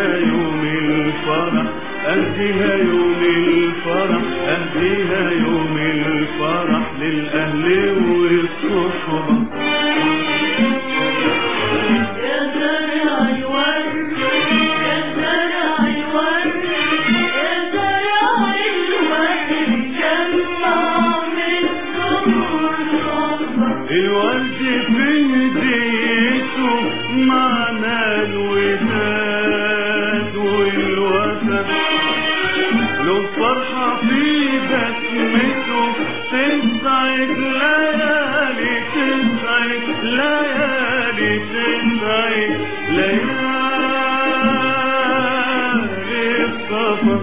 أهديها يوم الفرح أهديها يوم الفرح أهديها يوم الفرح للأهل والصحبة يا زرع الورد يا زرع الورد يا زرع الورد جمع من ظهور صبر الورد في هديته معنى الوداد والوفا لو فرحة في بسمته تسعد ليالي تسعد ليالي تسعد ليالي السفر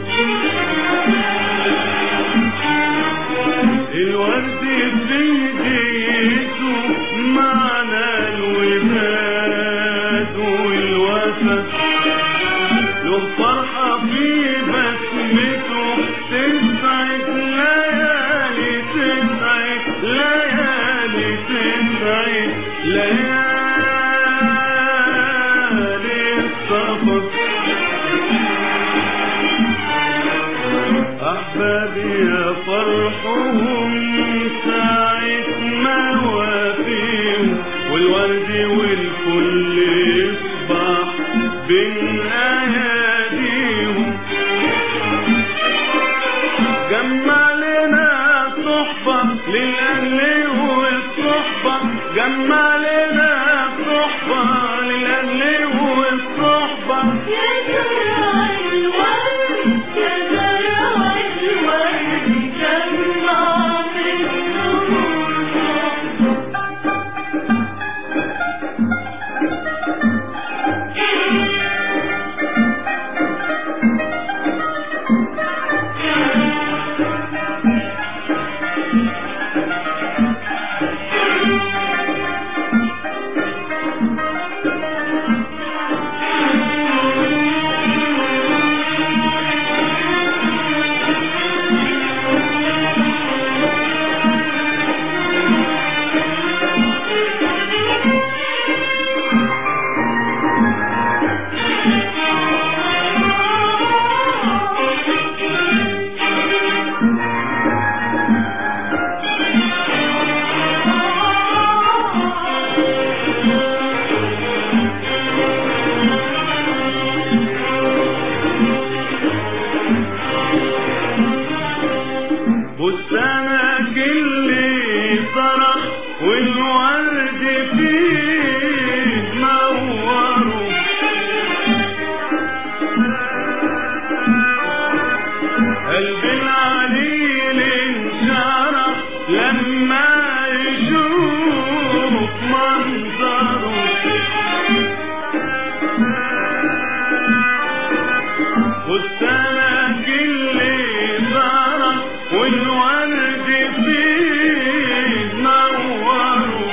الورد في هديته معنى الوداد والوفا له فرحة في بسمته تسعد ليالي تسعد ليالي تسعد ليالي السفر أحبابي يا فرحهم ساعة ما وافيهم والورد والكل يصبح بين أياديهم جمع لنا صحبة للأهل والصحبة جمع لنا صحبة للأهل والصحبة يا زرع الورد يا زرع الورد جمع من ظهور صبر بستانك اللي صرخ والورد فيه منوره قلب العليل انشرح لما يشوف منظره بستانك اللي زرع والورد فيه نوره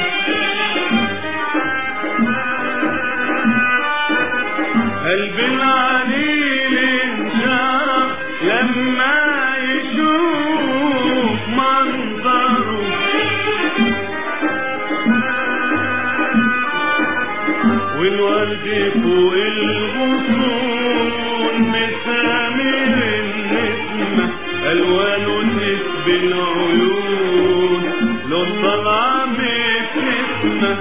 قلب العليل انشرح لما يشوف منظره والورد فوق الغصون مسامر النسمة ألوانه تسبي العيون لو طلع بتسمة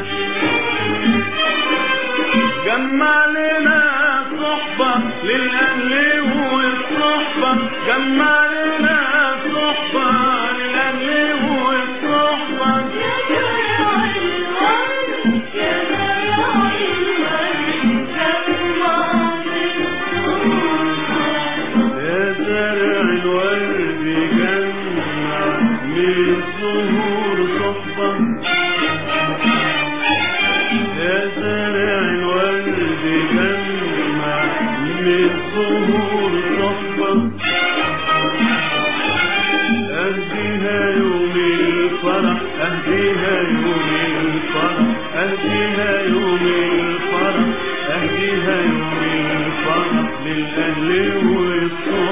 جمع لنا صحبة للأهل والصحبة جمع لنا صحبة للأهل والصحبة يا زرع الورد يا زرع الورد جمع من ظهور صبر يا زرع الورد جمع من ظهور صحبة يا زرع الورد جمع من ظهور صحبة أهديها يوم الفرح أهديها يوم الفرح أهديها يوم الفرح أهديها يوم الفرح للأهل والصحبة